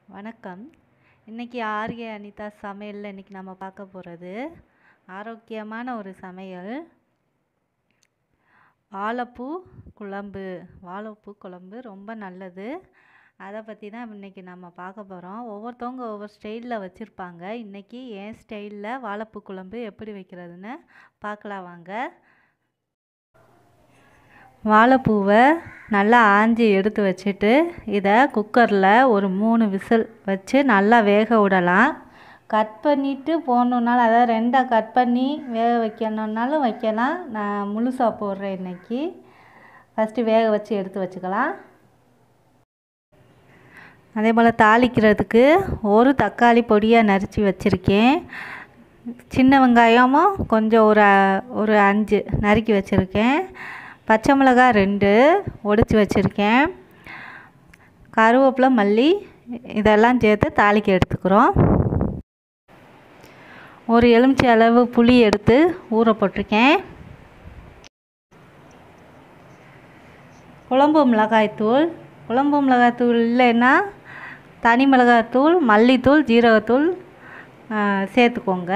வணக்கம் இன்னைக்கு ஆர்ய அனிதா சமையலில் இன்னைக்கு நம்ம பார்க்க போகிறது ஆரோக்கியமான ஒரு சமையல் வாழைப்பூ குழம்பு வாழைப்பூ குழம்பு ரொம்ப நல்லது அதை பற்றி தான் இன்னைக்கு நம்ம பார்க்க போகிறோம் ஒவ்வொருத்தவங்க ஒவ்வொரு ஸ்டைலில் வச்சுருப்பாங்க இன்னைக்கு என் ஸ்டைலில் வாழைப்பூ குழம்பு எப்படி வைக்கிறதுன்னு பார்க்கலாம் வாங்க வாழைப்பூவை நல்லா ஆஞ்சி எடுத்து வச்சுட்டு இதை குக்கரில் ஒரு மூணு விசில் வச்சு நல்லா வேக விடலாம் கட் பண்ணிவிட்டு போடணுன்னாலும் அதாவது ரெண்டாக கட் பண்ணி வேக வைக்கணுன்னாலும் வைக்கலாம் நான் முழுசாக போடுறேன் இன்றைக்கி ஃபஸ்ட்டு வேக வச்சு எடுத்து வச்சுக்கலாம் அதே போல் தாளிக்கிறதுக்கு ஒரு தக்காளி பொடியாக நறுச்சி வச்சுருக்கேன் சின்ன வெங்காயமும் கொஞ்சம் ஒரு ஒரு அஞ்சு நறுக்கி வச்சுருக்கேன் பச்சை மிளகாய் ரெண்டு ஒடிச்சு வச்சுருக்கேன் கருவேப்பிலை மல்லி இதெல்லாம் சேர்த்து தாளிக்க எடுத்துக்கிறோம் ஒரு எலுமிச்சை அளவு புளி எடுத்து ஊற போட்டிருக்கேன் குழம்பு மிளகாய்த்தூள் குழம்பு மிளகாய்த்தூள் இல்லைன்னா தனி மிளகாய்த்தூள் மல்லித்தூள் ஜீரகத்தூள் சேர்த்துக்கோங்க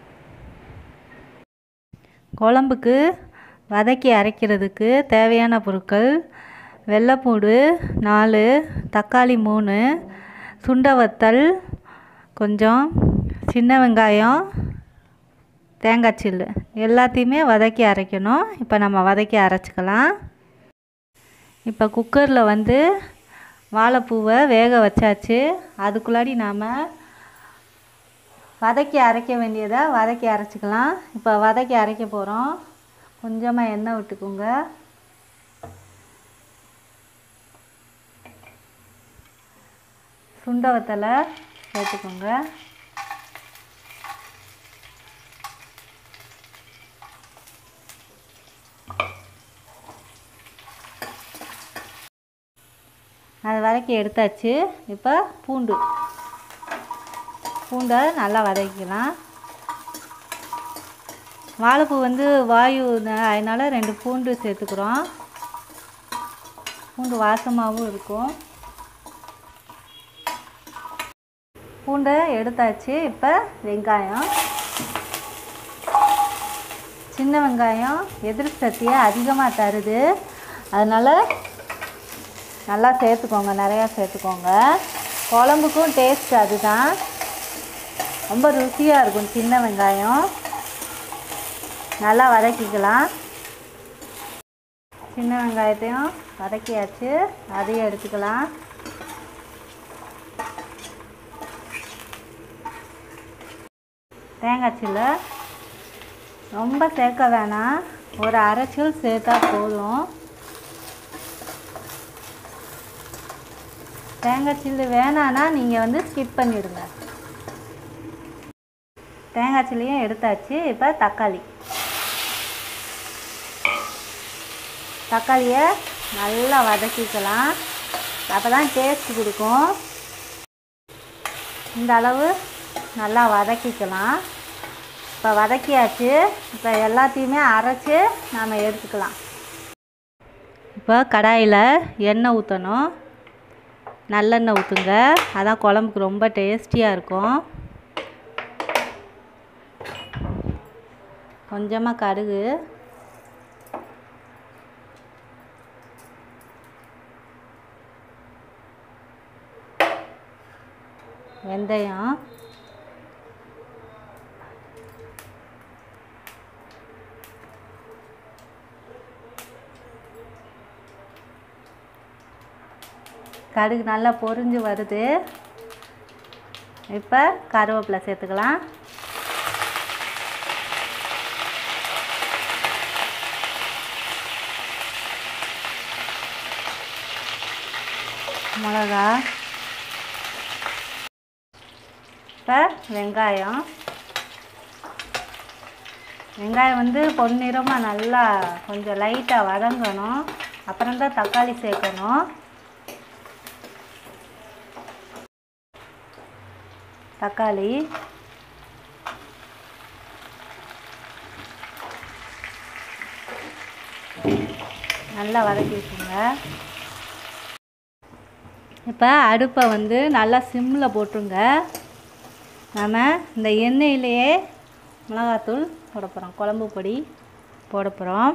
குழம்புக்கு வதக்கி அரைக்கிறதுக்கு தேவையான பொருட்கள் வெள்ளைப்பூடு நாலு தக்காளி மூணு சுண்டை வத்தல் கொஞ்சம் சின்ன வெங்காயம் தேங்காய் சில்லு எல்லாத்தையுமே வதக்கி அரைக்கணும் இப்போ நம்ம வதக்கி அரைச்சிக்கலாம் இப்போ குக்கரில் வந்து வாழைப்பூவை வேக வச்சாச்சு அதுக்குள்ளாடி நாம் வதக்கி அரைக்க வேண்டியதை வதக்கி அரைச்சிக்கலாம் இப்போ வதக்கி அரைக்க போகிறோம் கொஞ்சமாக எண்ணெய் விட்டுக்கோங்க சுண்டை வத்தலை சேர்த்துக்கோங்க அது வதக்கி எடுத்தாச்சு இப்போ பூண்டு பூண்டை நல்லா வதக்கிக்கலாம் வாழைப்பூ வந்து வாயு அதனால் ரெண்டு பூண்டு சேர்த்துக்கிறோம் பூண்டு வாசமாகவும் இருக்கும் பூண்டை எடுத்தாச்சு இப்போ வெங்காயம் சின்ன வெங்காயம் எதிர்ப்பு சக்தியை அதிகமாக தருது அதனால் நல்லா சேர்த்துக்கோங்க நிறையா சேர்த்துக்கோங்க குழம்புக்கும் டேஸ்ட் அதுதான் ரொம்ப ருசியாக இருக்கும் சின்ன வெங்காயம் நல்லா வதக்கிக்கலாம் சின்ன வெங்காயத்தையும் வதக்கியாச்சு அதையும் எடுத்துக்கலாம் தேங்காய் சில்லு ரொம்ப சேர்க்க வேணாம் ஒரு அரைச்சல் சேர்த்தா போதும் தேங்காய் சில்லு வேணான்னா நீங்கள் வந்து ஸ்கிப் பண்ணிவிடுங்க தேங்காய் சில்லியும் எடுத்தாச்சு இப்போ தக்காளி தக்காளியை நல்லா வதக்கிக்கலாம் அப்போ தான் டேஸ்ட் கொடுக்கும் இந்த அளவு நல்லா வதக்கிக்கலாம் இப்போ வதக்கியாச்சு இப்போ எல்லாத்தையுமே அரைச்சி நாம் எடுத்துக்கலாம் இப்போ கடாயில் எண்ணெய் ஊற்றணும் நல்லெண்ணெய் ஊற்றுங்க அதான் குழம்புக்கு ரொம்ப டேஸ்டியாக இருக்கும் கொஞ்சமாக கடுகு வெந்தயம் கடுகு நல்லா பொரிஞ்சு வருது இப்போ கருவேப்பிலை சேர்த்துக்கலாம் மிளகா இப்போ வெங்காயம் வெங்காயம் வந்து பொன்னிறமாக நல்லா கொஞ்சம் லைட்டாக வதங்கணும் அப்புறம் தான் தக்காளி சேர்க்கணும் தக்காளி நல்லா வதக்கி வச்சுங்க இப்போ அடுப்பை வந்து நல்லா சிம்மில் போட்டுருங்க நாம் இந்த எண்ணெயிலேயே மிளகாத்தூள் போட போகிறோம் குழம்பு பொடி போட போகிறோம்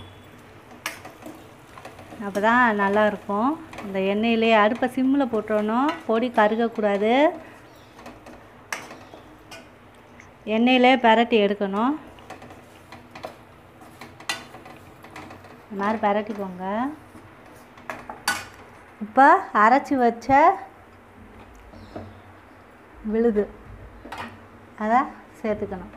அப்போ தான் நல்லாயிருக்கும் இந்த எண்ணெயிலேயே அடுப்பை சிம்மில் போட்டுறணும் பொடி கருகக்கூடாது எண்ணெயிலே பரட்டி எடுக்கணும் இந்த மாதிரி பரட்டிக்கோங்க இப்போ அரைச்சி வச்ச விழுது அதை சேர்த்துக்கணும்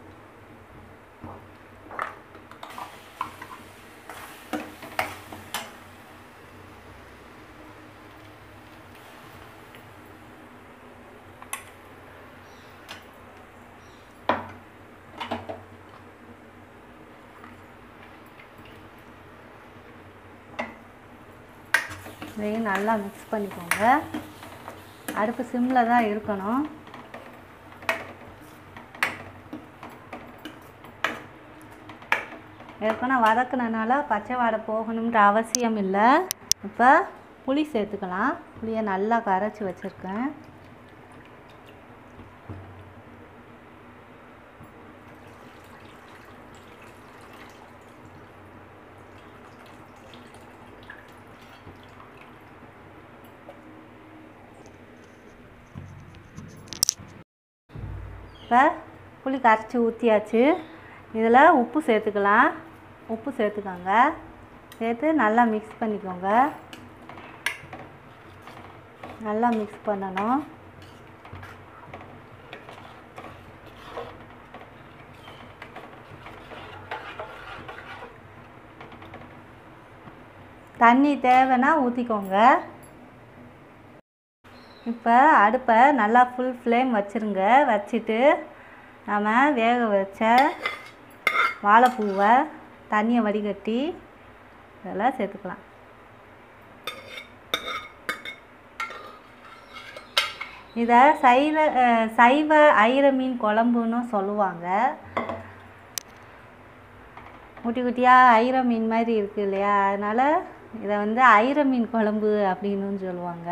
இதையும் நல்லா மிக்ஸ் பண்ணிக்கோங்க அடுப்பு சிம்மில் தான் இருக்கணும் ஏற்கனவே வதக்குனனால பச்சை வாடை போகணுன்ற அவசியம் இல்லை இப்போ புளி சேர்த்துக்கலாம் புளியை நல்லா கரைச்சி வச்சுருக்கேன் இப்போ புளி கரைச்சி ஊற்றியாச்சு இதில் உப்பு சேர்த்துக்கலாம் உப்பு சேர்த்துக்கோங்க சேர்த்து நல்லா மிக்ஸ் பண்ணிக்கோங்க நல்லா மிக்ஸ் பண்ணணும் தண்ணி தேவைன்னா ஊற்றிக்கோங்க இப்போ அடுப்பை நல்லா ஃபுல் ஃப்ளேம் வச்சுருங்க வச்சுட்டு நம்ம வேக வச்ச வாழைப்பூவை தண்ணியை வடிகட்டி இதெல்லாம் சேர்த்துக்கலாம் இதை சைவ அஹ், சைவ ஐர மீன் குழம்புன்னு சொல்லுவாங்க குட்டி குட்டியாக ஐர மீன் மாதிரி இருக்குது இல்லையா அதனால் இதை வந்து ஐர மீன் குழம்பு அப்படின்னு சொல்லுவாங்க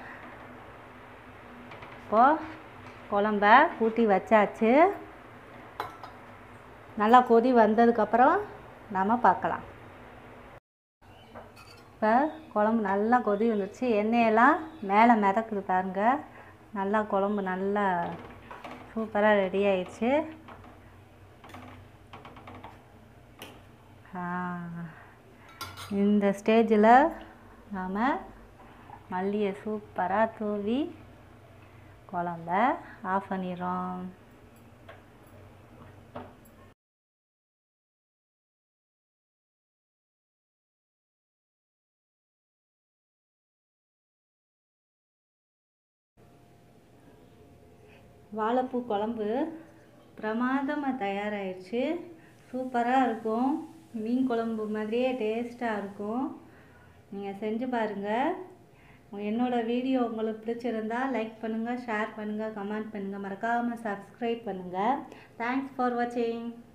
இப்போது குழம்ப ஊற்றி வச்சாச்சு நல்லா கொதி வந்ததுக்கப்புறம் நாம் பார்க்கலாம் இப்போ குழம்பு நல்லா கொதி வந்துருச்சு எண்ணெயெல்லாம் மேலே மிதக்குது பாருங்க நல்லா குழம்பு நல்லா சூப்பராக ரெடி ஆயிடுச்சு ஆ, இந்த ஸ்டேஜில் நாம் மல்லியை சூப்பராக தூவி குழம்ப ஆஃப் பண்ணிடுறோம் வாழைப்பூ குழம்பு பிரமாதமாக தயாராகிடுச்சு சூப்பராக இருக்கும் மீன் குழம்பு மாதிரியே டேஸ்ட்டாக இருக்கும் நீங்கள் செஞ்சு பாருங்கள் என்னோடய வீடியோ உங்களுக்கு பிடிச்சிருந்தா லைக் பண்ணுங்கள் ஷேர் பண்ணுங்கள் கமெண்ட் பண்ணுங்கள் மறக்காமல் சப்ஸ்கிரைப் பண்ணுங்கள் தேங்க்ஸ் ஃபார் வாட்சிங்